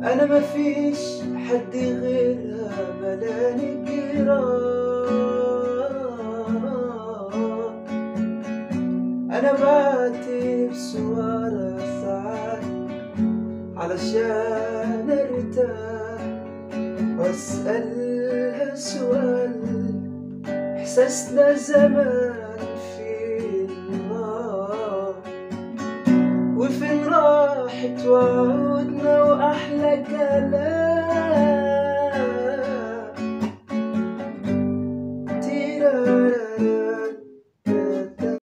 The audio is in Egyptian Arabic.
انا ما فيش حد غيرها ملاني جيران انا بعتب سوارة ساعات علشان ارتاح واسألها سؤال احساسنا زمان في النار وفين راحت وعودنا واحلى كلام